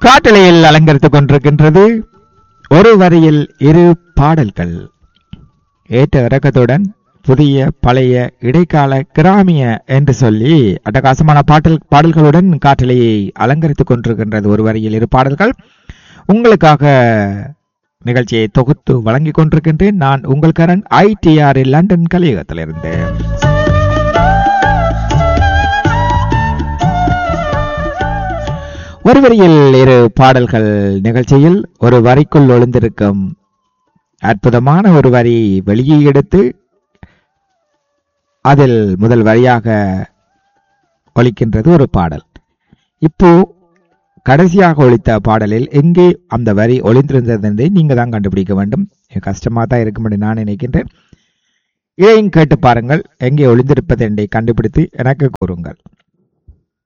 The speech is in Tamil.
காட்டலையில் அலங்கரித்துக் கொண்டிருக்கின்றது ஒரு வரியில் இரு பாடல்கள் ஏற்ற இறக்கத்துடன் புதிய பழைய இடைக்கால கிராமிய என்று சொல்லி அட்டகாசமான பாடல் பாடல்களுடன் காட்டலையை அலங்கரித்துக் கொண்டிருக்கின்றது ஒரு வரியில் இரு பாடல்கள் உங்களுக்காக நிகழ்ச்சியை தொகுத்து வழங்கிக் கொண்டிருக்கின்றேன் நான் உங்கள் கரண் ஐடிஆர் லண்டன் கலையகத்திலிருந்து ஒரு வரியில் இரு பாடல்கள் நிகழ்ச்சியில் ஒரு வரிக்குள் ஒளிந்திருக்கும் அற்புதமான ஒரு வரி வெளியே எடுத்து அதில் முதல் வரியாக ஒலிக்கின்றது ஒரு பாடல் இப்போ கடைசியாக ஒலித்த பாடலில் எங்கே அந்த வரி ஒளிந்திருந்தது என்பதை நீங்க தான் கண்டுபிடிக்க வேண்டும் கஷ்டமா தான் இருக்கும் என்று நான் நினைக்கின்றேன் இதையும் கேட்டு பாருங்கள் எங்கே ஒளிந்திருப்பது என்பதை கண்டுபிடித்து எனக்கு கூறுங்கள்